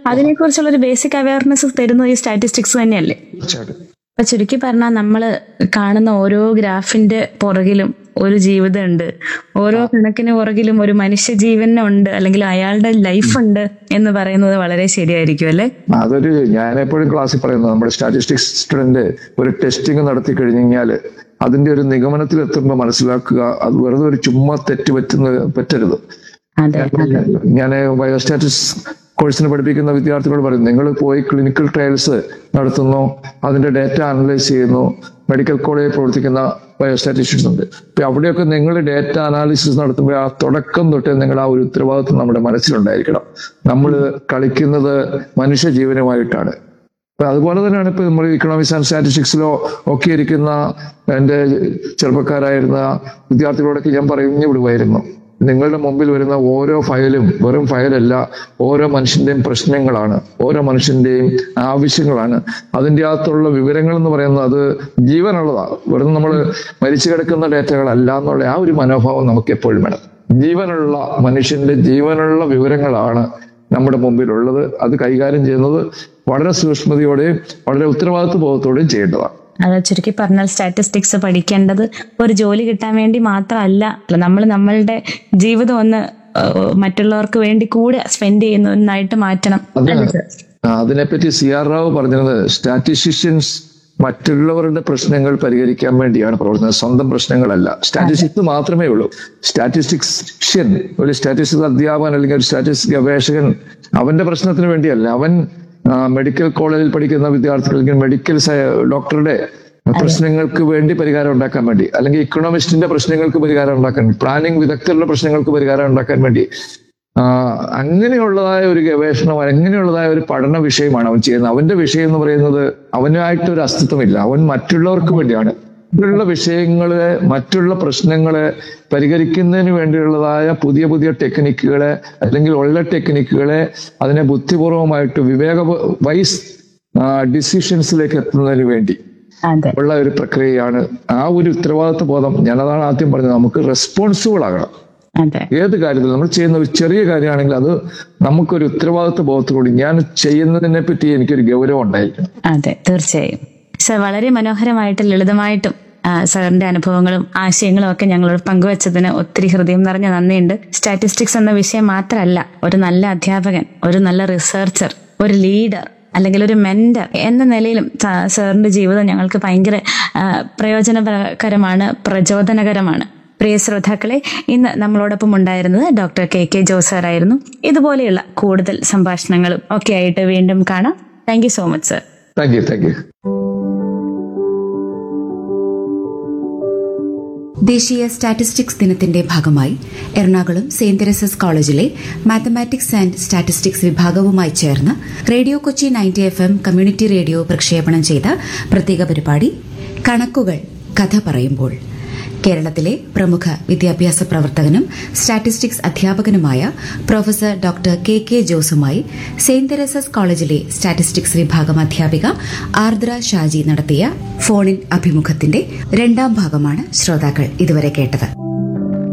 അതിനെക്കുറിച്ചുള്ള ഒരു basic awareness തരുന്നത് ഈ സ്റ്റാറ്റിസ്റ്റിക്സ് തന്നെയല്ലേ തീർച്ചയായിട്ടും അപ്പൊ ചുരുക്കി പറഞ്ഞാൽ നമ്മൾ കാണുന്ന ഓരോ ഗ്രാഫിന്റെ പുറകിലും ഒരു ജീവിതമുണ്ട് ഓരോ കണക്കിന് പുറകിലും ഒരു മനുഷ്യ ജീവനുണ്ട് അല്ലെങ്കിൽ അയാളുടെ ലൈഫ് ഉണ്ട് എന്ന് പറയുന്നത് വളരെ ശരിയായിരിക്കും അല്ലെ അതൊരു ഞാൻ എപ്പോഴും ക്ലാസ്സിൽ പറയുന്നത് നമ്മുടെ സ്റ്റാറ്റിസ്റ്റിക്സ് സ്റ്റുഡന്റ് ഒരു ടെസ്റ്റിംഗ് നടത്തി കഴിഞ്ഞു കഴിഞ്ഞാൽ അതിന്റെ ഒരു നിഗമനത്തിൽ എത്തുമ്പോൾ മനസ്സിലാക്കുക അത് വെറുതെ ഒരു ചുമ്മാ തെറ്റ് പറ്റുന്ന പറ്റരുത് അതെ ഞാൻ ബയോസ്റ്റാറ്റിക്സ് കോഴ്സിന് പഠിപ്പിക്കുന്ന വിദ്യാർത്ഥികളോട് പറയും നിങ്ങൾ പോയി ക്ലിനിക്കൽ ട്രയൽസ് നടത്തുന്നു അതിന്റെ ഡാറ്റ അനലൈസ് ചെയ്യുന്നു മെഡിക്കൽ കോളേജിൽ പ്രവർത്തിക്കുന്ന ബയോസ്റ്റാറ്റിസ്റ്റിക്സ് ഉണ്ട് അപ്പൊ അവിടെയൊക്കെ നിങ്ങൾ ഡാറ്റ അനാലിസിസ് നടത്തുമ്പോൾ ആ തുടക്കം തൊട്ടേ നിങ്ങൾ ആ ഒരു ഉത്തരവാദിത്വം നമ്മുടെ മനസ്സിലുണ്ടായിരിക്കണം നമ്മൾ കളിക്കുന്നത് മനുഷ്യ ജീവനുമായിട്ടാണ് അപ്പൊ അതുപോലെ തന്നെയാണ് ഇപ്പൊ നമ്മൾ ഇക്കണോമിക്സ് ആൻഡ് സ്റ്റാറ്റിസ്റ്റിക്സിലോ ഒക്കെ ഇരിക്കുന്ന എൻ്റെ ചെറുപ്പക്കാരായിരുന്ന വിദ്യാർത്ഥികളോടൊക്കെ ഞാൻ പറഞ്ഞു വിടുമായിരുന്നു നിങ്ങളുടെ മുമ്പിൽ വരുന്ന ഓരോ ഫയലും വെറും ഫയലല്ല ഓരോ മനുഷ്യന്റെയും പ്രശ്നങ്ങളാണ് ഓരോ മനുഷ്യന്റെയും ആവശ്യങ്ങളാണ് അതിൻ്റെ അകത്തുള്ള വിവരങ്ങൾ എന്ന് പറയുന്നത് അത് ജീവനുള്ളതാണ് വെറുതെ നമ്മൾ മരിച്ചു കിടക്കുന്ന ഡേറ്റകളല്ല എന്നുള്ള ആ ഒരു മനോഭാവം നമുക്ക് എപ്പോഴും വേണം ജീവനുള്ള മനുഷ്യന്റെ ജീവനുള്ള വിവരങ്ങളാണ് നമ്മുടെ മുമ്പിലുള്ളത് അത് കൈകാര്യം ചെയ്യുന്നത് വളരെ സൂക്ഷ്മതയോടെയും വളരെ ഉത്തരവാദിത്വ ബോധത്തോടെയും ചെയ്യേണ്ടതാണ് അത് ചുരുക്കി പറഞ്ഞാൽ സ്റ്റാറ്റിസ്റ്റിക്സ് പഠിക്കേണ്ടത് ഒരു ജോലി കിട്ടാൻ വേണ്ടി മാത്രമല്ല നമ്മൾ നമ്മളുടെ ജീവിതം ഒന്ന് ഏഹ്, മറ്റുള്ളവർക്ക് വേണ്ടി കൂടെ സ്പെൻഡ് ചെയ്യുന്ന ഒന്നായിട്ട് മാറ്റണം അത് ആ, അതിനെപ്പറ്റി സി ആർ റാവ് പറഞ്ഞത് സ്റ്റാറ്റിസ്റ്റിഷ്യൻസ് മറ്റുള്ളവരുടെ പ്രശ്നങ്ങൾ പരിഹരിക്കാൻ വേണ്ടിയാണ് പ്രവർത്തിക്കുന്നത് സ്വന്തം പ്രശ്നങ്ങളല്ല സ്റ്റാറ്റിസ്റ്റിക്സ് മാത്രമേ ഉള്ളൂ സ്റ്റാറ്റിസ്റ്റിക്സ്ഷ്യൻ ഒരു സ്റ്റാറ്റിസ്റ്റിക്സ് അധ്യാപകൻ അല്ലെങ്കിൽ ഒരു സ്റ്റാറ്റിസ്റ്റിക്സ് ഗവേഷകൻ അവന്റെ പ്രശ്നത്തിന് വേണ്ടിയല്ല അവൻ ആ, മെഡിക്കൽ കോളേജിൽ പഠിക്കുന്ന വിദ്യാർത്ഥികൾക്ക് മെഡിക്കൽ സയ- ഡോക്ടറുടെ പ്രശ്നങ്ങൾക്ക് വേണ്ടി പരിഹാരം ഉണ്ടാക്കാൻ വേണ്ടി അല്ലെങ്കിൽ ഇക്കണോമിസ്റ്റിന്റെ പ്രശ്നങ്ങൾക്ക് പരിഹാരം ഉണ്ടാക്കാൻ പ്ലാനിംഗ് വിദഗ്ധരുടെ പ്രശ്നങ്ങൾക്ക് പരിഹാരം ഉണ്ടാക്കാൻ വേണ്ടി ആ, അങ്ങനെയുള്ളതായ ഒരു ഗവേഷണം അങ്ങനെയുള്ളതായ ഒരു പഠന വിഷയമാണ് അവൻ ചെയ്യുന്നത് അവന്റെ വിഷയം എന്ന് പറയുന്നത് അവനുമായിട്ട് ഒരു അസ്തിത്വമില്ല അവൻ മറ്റുള്ളവർക്ക് വേണ്ടിയാണ് മറ്റുള്ള വിഷയങ്ങളെ മറ്റുള്ള പ്രശ്നങ്ങളെ പരിഹരിക്കുന്നതിന് വേണ്ടിയുള്ളതായ പുതിയ പുതിയ ടെക്നിക്കുകളെ അല്ലെങ്കിൽ ഉള്ള ടെക്നിക്കുകളെ അതിനെ ബുദ്ധിപൂർവമായിട്ട് വിവേക വൈസ് ഡിസിഷൻസിലേക്ക് എത്തുന്നതിന് വേണ്ടി അതെ ഉള്ള ഒരു പ്രക്രിയയാണ് ആ ഒരു ഉത്തരവാദിത്വ ബോധം ഞാനതാണ് ആദ്യം പറഞ്ഞത് നമുക്ക് റെസ്പോൺസിബിൾ ആകണം അതെ ഏത് കാര്യത്തിലും നമ്മൾ ചെയ്യുന്ന ഒരു ചെറിയ കാര്യമാണെങ്കിൽ അത് നമുക്കൊരു ഉത്തരവാദിത്വ ബോധത്തോടുകൂടി ഞാൻ ചെയ്യുന്നതിനെ പറ്റി എനിക്കൊരു ഗൗരവം ഉണ്ടായിരിക്കണം അതെ തീർച്ചയായും സർ വളരെ മനോഹരമായിട്ട് ലളിതമായിട്ടും ആ, സാറിന്റെ അനുഭവങ്ങളും ആശയങ്ങളും ഒക്കെ ഞങ്ങളോട് പങ്കുവച്ചതിന് ഒത്തിരി ഹൃദയം നിറഞ്ഞ നന്ദിയുണ്ട് സ്റ്റാറ്റിസ്റ്റിക്സ് എന്ന വിഷയം മാത്രമല്ല ഒരു നല്ല അധ്യാപകൻ ഒരു നല്ല റിസർച്ചർ ഒരു ലീഡർ അല്ലെങ്കിൽ ഒരു മെന്റർ എന്ന നിലയിലും സാ- സാറിന്റെ ജീവിതം ഞങ്ങൾക്ക് ഭയങ്കര ആ, പ്രയോജനകരമാണ് പ്രചോദനകരമാണ് പ്രിയ ശ്രോതാക്കളെ ഇന്ന് നമ്മളോടൊപ്പം ഉണ്ടായിരുന്നത് ഡോക്ടർ കെ കെ ജോസർ ആയിരുന്നു ഇതുപോലെയുള്ള കൂടുതൽ സംഭാഷണങ്ങളും ഒക്കെ ആയിട്ട് വീണ്ടും കാണാം thank you so much sir thank you thank you ദേശീയ സ്റ്റാറ്റിസ്റ്റിക്സ് ദിനത്തിന്റെ ഭാഗമായി എറണാകുളം സെന്റ് തെരേസസ് കോളേജിലെ മാത്തമാറ്റിക്സ് ആൻഡ് സ്റ്റാറ്റിസ്റ്റിക്സ് വിഭാഗവുമായി ചേർന്ന് radio Kochi ninety F M community radio പ്രക്ഷേപണം ചെയ്ത പ്രത്യേക പരിപാടി കണക്കുകൾ കഥ പറയുമ്പോൾ കേരളത്തിലെ പ്രമുഖ വിദ്യാഭ്യാസ പ്രവർത്തകനും സ്റ്റാറ്റിസ്റ്റിക്സ് അധ്യാപകനുമായ പ്രൊഫസർ ഡോക്ടർ കെ കെ ജോസുമായി സെന്റ് തെരേസസ് കോളേജിലെ സ്റ്റാറ്റിസ്റ്റിക്സ് വിഭാഗം അധ്യാപിക ആർദ്ര ഷാജി നടത്തിയ ഫോണിൻ അഭിമുഖത്തിന്റെ രണ്ടാം ഭാഗമാണ് ശ്രോതാക്കൾ ഇതുവരെ കേട്ടത്